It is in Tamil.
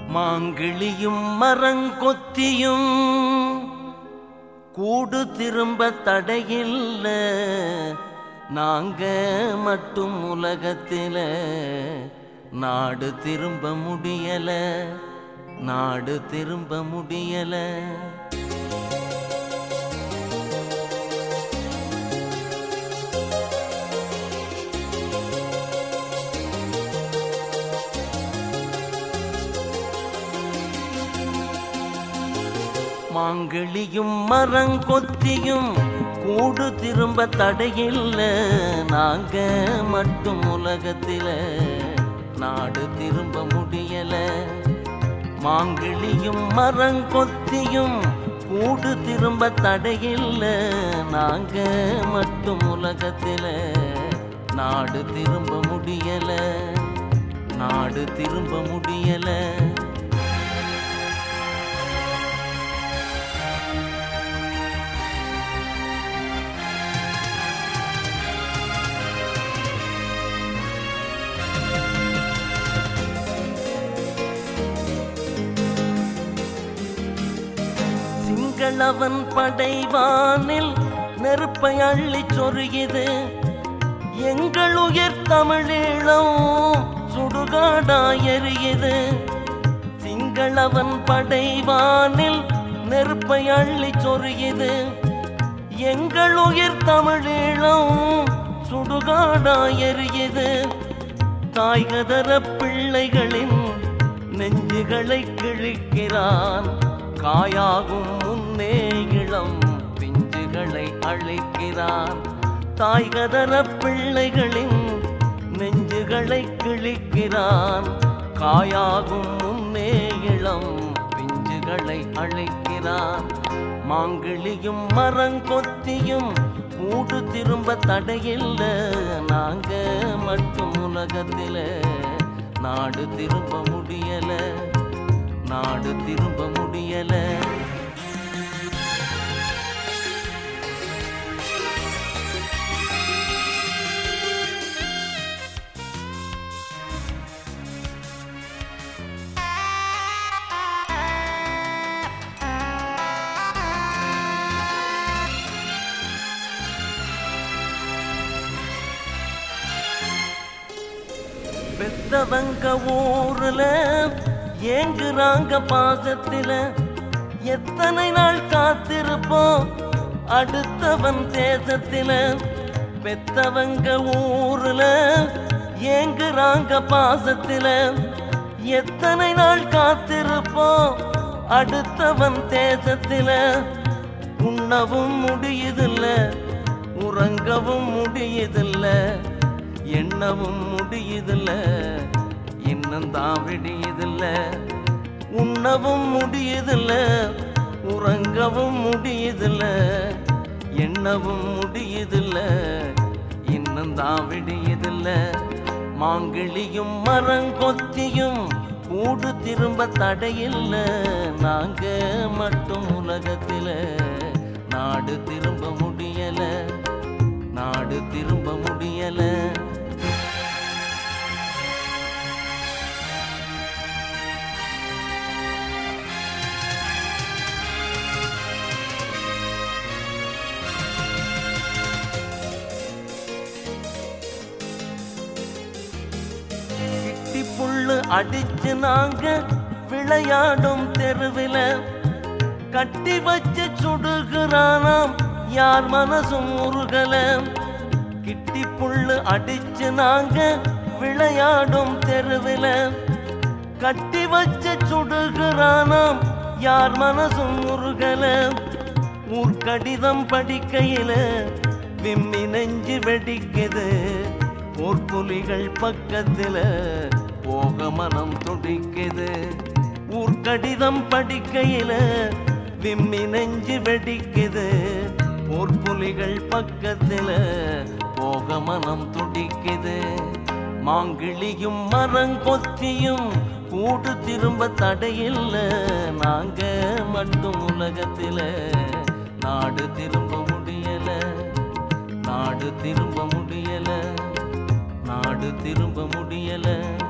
மாங்கிளியும் மரங்கொத்தியும் கூடு திரும்ப தடையில்ல நாங்க மட்டும் உலகத்தில நாடு திரும்ப முடியல நாடு திரும்ப முடியல மாங்கிளியும் மரங்கொத்தியும் கூடு திரும்ப தடையில்ல நாங்க மட்டும் உலகத்தில நாடு திரும்ப முடியல மாங்கிளியும் மரங்கொத்தியும் கூடு திரும்ப தடையில்ல நாங்க மட்டும் உலகத்தில நாடு திரும்ப முடியல நாடு திரும்ப முடியல சிங்களவன் படைவானில் நெருப்பை அள்ளி சொருகிது எங்கள் உயிர் தமிழீழம் சுடுகாடாயறியது சிங்களவன் படைவானில் நெருப்பை அள்ளி சொருகிது எங்கள் உயிர் தமிழீழம் சுடுகாடாயறியது தாய்கதர பிள்ளைகளின் நெஞ்சுகளை கிழிக்கிறான் காயாகும் முன்னே இளம் பிஞ்சுகளை அழிக்கிறான் தாய்கதர பிள்ளைகளின் நெஞ்சுகளை கிழிக்கிறான் காயாகும் முன்னே இளம் பிஞ்சுகளை அழிக்கிறான் மாங்கிளியும் மரங்கொத்தியும் கூடு திரும்ப தடையில்ல நாங்க மட்டும் உலகத்தில நாடு திரும்ப முடியல நாடு திரும்ப முடியல பெத்தவங்க ஊர்ல ஏங்குறாங்க பாசத்தில எத்தனை நாள் காத்திருப்போம் அடுத்தவன் தேசத்தில பெத்தவங்க ஊர்ல ஏங்குறாங்க பாசத்தில எத்தனை நாள் காத்திருப்போம் அடுத்தவன் தேசத்தில உண்ணவும் முடியுதில்ல உறங்கவும் முடியுதில்ல எண்ணவும் முடியுதில்ல இன்னும் தான் விடியுதில்ல உண்ணவும் முடியுதில்ல உறங்கவும் முடியுதில்ல எண்ணவும் முடியுதில்ல இன்னும் தான் விடியுதில்ல மாங்கிளியும் மரங்கொத்தியும் கூடு திரும்ப தடையில்ல நாங்க மட்டும் உலகத்தில நாடு திரும்ப முடியல நாடு திரும்ப முடியல கிட்டி புல்லு அடிச்சு நாங்க விளையாடும் தெருவில கட்டி வச்சு சுடுகிறானாம் யார் மனசும் உருகல கிட்டி புல்லு அடிச்சு நாங்க விளையாடும் தெருவில கட்டி வச்சு சுடுகிறானாம் யார் மனசும் உருகல ஊர்க்கடிதம் படிக்கையில விம்மி நெஞ்சு வெடிக்குது ஊர்ப்புலிகள் பக்கத்துல போக மனம் துடிக்குது ஊர்க்கடிதம் படிக்கையில விம்மி நெஞ்சு வெடிக்குது ஊர்ப்புலிகள் பக்கத்துல போக மனம் துடிக்குது மாங்கிளியும் மரங்கொத்தியும் கூடு திரும்ப தடையில்ல நாங்க மட்டும் உலகத்தில நாடு திரும்ப முடியல நாடு திரும்ப முடியல நாடு திரும்ப முடியல